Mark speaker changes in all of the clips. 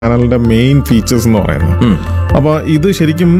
Speaker 1: പാനലിന്റെ main features എന്ന് പറയുന്നത് അപ്പോൾ ഇത് ശരിക്കും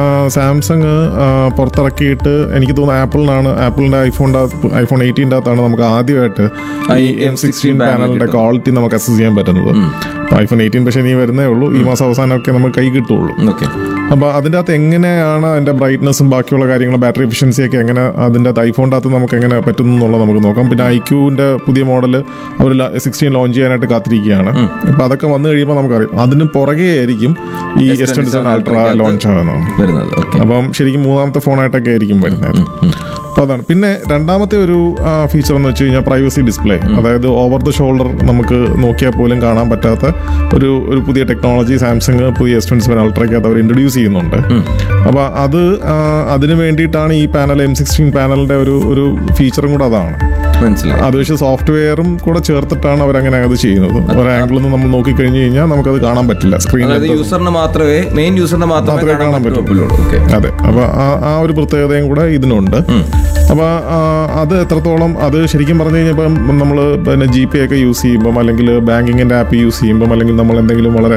Speaker 1: സാംസങ് പുറത്തിറക്കിയിട്ട് എനിക്ക് തോന്നുന്നു ആപ്പിളിനാണ് ആപ്പിളിന്റെ ഐഫോണിന്റെ ഐഫോൺ എയ്റ്റീൻ്റെ അകത്താണ് നമുക്ക് ആദ്യമായിട്ട് ഈ എം സിക്സ്റ്റീൻ പാനലിന്റെ ക്വാളിറ്റി നമുക്ക് അസസ് ചെയ്യാൻ പറ്റുന്നത് ഐഫോൺ എയ്റ്റീൻ പക്ഷേ ഇനി വരുന്നേ ഉള്ളൂ ഈ മാസം അവസാനമൊക്കെ നമുക്ക് കൈ കിട്ടുള്ളൂ
Speaker 2: ഓക്കെ
Speaker 1: അപ്പോൾ അതിൻ്റെ അകത്ത് എങ്ങനെയാണ് അതിൻ്റെ ബ്രൈറ്റ്നസ്സും ബാക്കിയുള്ള കാര്യങ്ങൾ ബാറ്ററി എഫിഷ്യൻസി ഒക്കെ എങ്ങനെ അതിൻ്റെ അകത്ത് ഐഫോണിൻ്റെ അകത്ത് നമുക്ക് എങ്ങനെ പറ്റുന്നു എന്നുള്ളത് നമുക്ക് നോക്കാം പിന്നെ ഐക്യൂവിൻ്റെ പുതിയ മോഡൽ അവർ സിക്സ്റ്റീൻ ലോഞ്ച് ചെയ്യാനായിട്ട് കാത്തിരിക്കുകയാണ് അപ്പോൾ അതൊക്കെ വന്നു കഴിയുമ്പോൾ നമുക്കറിയാം അതിന് പുറകെ ആയിരിക്കും ഈ S twenty seven ultra launch ആകുന്നത്
Speaker 2: വരുന്നത് ഓക്കെ
Speaker 1: അപ്പം ശരിക്കും മൂന്നാമത്തെ ഫോണായിട്ടൊക്കെ ആയിരിക്കും വരുന്നത് അപ്പോൾ അതാണ് പിന്നെ രണ്ടാമത്തെ ഒരു ഫീച്ചർ എന്ന് വെച്ച് കഴിഞ്ഞാൽ പ്രൈവസി ഡിസ്പ്ലേ അതായത് ഓവർ ദ ഷോൾഡർ നമുക്ക് നോക്കിയാൽ പോലും കാണാൻ പറ്റാത്ത ഒരു ഒരു പുതിയ ടെക്നോളജി സാംസങ് പുതിയ എസ് ട്വൻറ്റി സെവൻ അൾട്രയ്ക്കകത്ത് അവർ ഇൻട്രൊഡ്യൂസ് ചെയ്യുന്നുണ്ട് അപ്പോൾ അത് ആ, അതിന് വേണ്ടിയിട്ടാണ് ഈ പാനൽ എം സിക്സ്റ്റീൻ പാനലിന്റെ ഒരു ഒരു ഫീച്ചറും കൂടെ അതാണ്
Speaker 2: മനസ്സിലായി
Speaker 1: അത് പക്ഷേ സോഫ്റ്റ്വെയറും കൂടെ ചേർത്തിട്ടാണ് അവരങ്ങനെ അത് ചെയ്യുന്നത് ഒരു ആംഗിളിൽ നിന്ന് നമ്മൾ നോക്കി കഴിഞ്ഞു കഴിഞ്ഞാൽ നമുക്കത് കാണാൻ പറ്റില്ല
Speaker 2: അതായത്
Speaker 1: സ്ക്രീനിൽ
Speaker 2: യൂസറിന് മാത്രമേ മെയിൻ യൂസറിന് മാത്രമേ
Speaker 1: മാത്രമേ
Speaker 2: കാണാൻ
Speaker 1: കാണാൻ
Speaker 2: പറ്റുള്ളൂ ഓക്കെ
Speaker 1: അതെ അപ്പൊ ആ- ആ ഒരു പ്രത്യേകതയും കൂടെ ഇതിനുണ്ട് അപ്പൊ ആ, അത് എത്രത്തോളം അത് ശരിക്കും പറഞ്ഞു കഴിഞ്ഞപ്പം നമ്മൾ പിന്നെ ജി പേ ഒക്കെ യൂസ് ചെയ്യുമ്പം അല്ലെങ്കിൽ ബാങ്കിങ്ങിന്റെ ആപ്പ് യൂസ് ചെയ്യുമ്പം അല്ലെങ്കിൽ നമ്മൾ എന്തെങ്കിലും വളരെ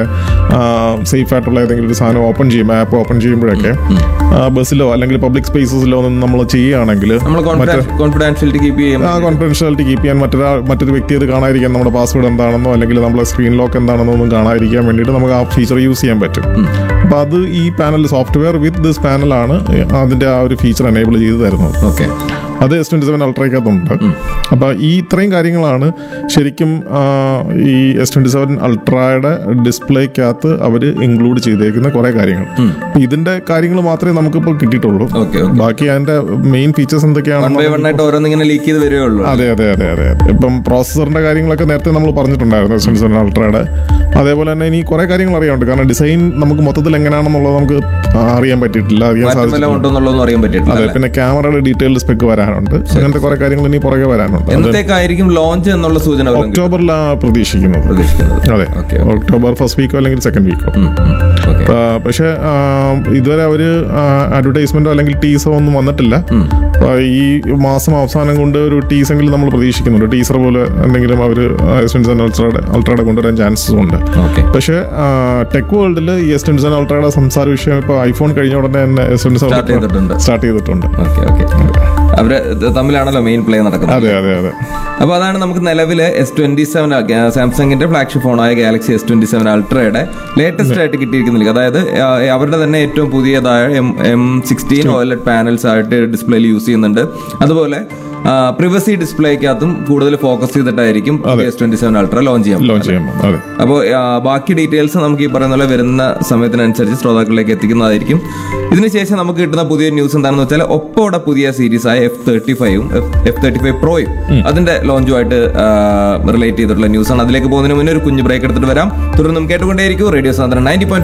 Speaker 1: സേഫ് ആയിട്ടുള്ള ഏതെങ്കിലും ഒരു സാധനം ഓപ്പൺ ചെയ്യുമ്പോൾ ആപ്പ് ഓപ്പൺ ചെയ്യുമ്പോഴൊക്കെ ആ, ബസ്സിലോ അല്ലെങ്കിൽ പബ്ലിക് സ്പേസസിലോ ഒന്നും നമ്മൾ ചെയ്യുകയാണെങ്കിൽ
Speaker 2: നമ്മൾ കോൺഫിഡൻഷ്യലിറ്റി കീപ്പ് ചെയ്യും
Speaker 1: ആ കോൺഫിഡൻഷ്യാലിറ്റി കീപ്പ് ചെയ്യാൻ മറ്റൊരാൾ മറ്റൊരു വ്യക്തി അത് കാണാതിരിക്കാൻ നമ്മുടെ പാസ്വേഡ് എന്താണെന്നോ അല്ലെങ്കിൽ നമ്മളെ സ്ക്രീൻ ലോക്ക് എന്താണെന്നോ ഒന്നും കാണാതിരിക്കാൻ വേണ്ടിയിട്ട് നമുക്ക് ആ ഫീച്ചർ യൂസ് ചെയ്യാൻ പറ്റും അപ്പോൾ അത് ഈ പാനൽ സോഫ്റ്റ്വെയർ വിത്ത് ദിസ് പാനലാണ് അതിന്റെ ആ ഒരു ഫീച്ചർ എനേബിൾ ചെയ്ത് തരുന്നത്
Speaker 2: ഓക്കെ
Speaker 1: അത് എസ് ട്വന്റി സെവൻ അൾട്രയ്ക്കകത്തുണ്ട് അപ്പോൾ ഈ ഇത്രയും കാര്യങ്ങളാണ് ശരിക്കും ആ, ഈ എസ് ട്വന്റി സെവൻ അൾട്രയുടെ ഡിസ്പ്ലേക്കകത്ത് അവർ ഇൻക്ലൂഡ് ചെയ്തേക്കുന്ന കുറേ കാര്യങ്ങൾ അപ്പൊ ഇതിന്റെ കാര്യങ്ങൾ മാത്രമേ നമുക്കിപ്പോൾ കിട്ടിയിട്ടുള്ളൂ
Speaker 2: ഓക്കെ
Speaker 1: ബാക്കി അതിന്റെ മെയിൻ ഫീച്ചേഴ്സ്
Speaker 2: വൺ
Speaker 1: എന്തൊക്കെയാണെന്ന്
Speaker 2: ബൈ വൺ ആയിട്ട് ഓരോന്നിങ്ങനെ ലീക്ക് ചെയ്ത് വരികയുള്ളൂ
Speaker 1: അതെ അതെ അതെ അതെ അതെ ഇപ്പം പ്രോസസ്സറിന്റെ കാര്യങ്ങളൊക്കെ നേരത്തെ നമ്മൾ പറഞ്ഞിട്ടുണ്ടായിരുന്നു എസ് സെവൻ അൾട്രയുടെ അതേപോലെ തന്നെ ഇനി കുറെ കാര്യങ്ങൾ അറിയാനുണ്ട് കാരണം ഡിസൈൻ നമുക്ക് മൊത്തത്തിൽ എങ്ങനെയാണെന്നുള്ളത് നമുക്ക് അറിയാൻ പറ്റിയിട്ടില്ല അറിയാൻ
Speaker 2: മാറ്റം
Speaker 1: സാധിച്ചിട്ടില്ല
Speaker 2: വല്ലതും ഉണ്ടോ എന്നുള്ളതൊന്നും അറിയാൻ പറ്റിയിട്ടില്ല
Speaker 1: അതെ പിന്നെ ക്യാമറയുടെ ഡീറ്റെയിൽഡ് സ്പെക്ക് വരാനുണ്ട് അങ്ങനത്തെ കുറെ കാര്യങ്ങൾ ഇനി പുറകെ വരാനുണ്ട് അത്
Speaker 2: എന്നത്തേക്കായിരിക്കും ലോഞ്ച് എന്നുള്ള സൂചന വല്ലതും കിട്ടുമോ?
Speaker 1: ഒക്ടോബറിലാണ് പ്രതീക്ഷിക്കുന്നത്
Speaker 2: പ്രതീക്ഷിക്കുന്നത്
Speaker 1: അതെ
Speaker 2: ഓക്കെ
Speaker 1: ഒക്ടോബർ ഫസ്റ്റ് വീക്കോ അല്ലെങ്കിൽ സെക്കൻഡ് വീക്കോ
Speaker 2: ഓക്കെ
Speaker 1: പക്ഷെ ഇതുവരെ അവര് അഡ്വർടൈസ്മെന്റോ അല്ലെങ്കിൽ ടീസോ ഒന്നും വന്നിട്ടില്ല ആ, ഈ മാസം അവസാനം കൊണ്ട് ഒരു ടീസെങ്കിലും നമ്മൾ പ്രതീക്ഷിക്കുന്നുണ്ട് ടീസർ പോലെ എന്തെങ്കിലും അവർ അൾട്രയുടെ അൾട്രയുടെ കൊണ്ടുവരാൻ ചാൻസസ് ഉണ്ട്
Speaker 2: ഓക്കെ
Speaker 1: പക്ഷേ ടെക് വേൾഡിൽ ഈ എസ് ട്വന്റി സെവൻ അൾട്രയുടെ സംസാര വിഷയം ഇപ്പോൾ ഐഫോൺ കഴിഞ്ഞ ഉടനെ തന്നെ എസ് ട്വന്റി സെവൻ
Speaker 2: സ്റ്റാർട്ട് ചെയ്തിട്ടുണ്ട്
Speaker 1: സ്റ്റാർട്ട് ചെയ്തിട്ടുണ്ട്
Speaker 2: ഓക്കെ ഓക്കെ അവര് ഇത് തമ്മിലാണല്ലോ മെയിൻ പ്ലേ നടക്കുന്നത്
Speaker 1: അതെ അതെ അതെ
Speaker 2: അപ്പോൾ അതാണ് നമുക്ക് നിലവിലെ എസ് ട്വന്റി സെവൻ സാംസങ്ങിന്റെ ഫ്ലാഗ്ഷിപ്പ് ഫോണായ ഗാലക്സി എസ് ട്വന്റി സെവൻ അൾട്രയുടെ ലേറ്റസ്റ്റ് ആയിട്ട് കിട്ടിയിരിക്കുന്നില്ല അതായത് ആ, അവരുടെ തന്നെ ഏറ്റവും പുതിയതായ M M sixteen OLED panels ആയിട്ട് ഡിസ്പ്ലേയിൽ യൂസ് ചെയ്യുന്നുണ്ട് അതുപോലെ പ്രിവസി ഡിസ്പ്ലേക്കകത്തും കൂടുതൽ ഫോക്കസ് ചെയ്തിട്ടായിരിക്കും S twenty seven ultra launch ചെയ്യാൻ
Speaker 1: ലോഞ്ച് ചെയ്യുമ്പോൾ അതെ
Speaker 2: അപ്പോൾ ബാക്കി ഡീറ്റെയിൽസ് നമുക്ക് ഈ പറയുന്ന പോലെ വരുന്ന സമയത്തിനനുസരിച്ച് ശ്രോതാക്കളിലേക്ക് എത്തിക്കുന്നതായിരിക്കും ഇതിനുശേഷം നമുക്ക് കിട്ടുന്ന പുതിയ ന്യൂസ് എന്താണെന്ന് വെച്ചാൽ ഒപ്പോടെ പുതിയ സീരീസ് ആയ എഫ് തേർട്ടി ഫൈവും എഫ് തേർട്ടി ഫൈവ് പ്രോയും അതിന്റെ ലോഞ്ചുമായിട്ട് റിലേറ്റ് ചെയ്തിട്ടുള്ള ന്യൂസാണ് അതിലേക്ക് പോകുന്നതിന് മുന്നേ ഒരു കുഞ്ഞു ബ്രേക്ക് എടുത്തിട്ട് വരാം തുടർന്ന് നമുക്ക് കേട്ടുകൊണ്ടേയിരിക്കും റേഡിയോ സാധനം നയൻറ്റി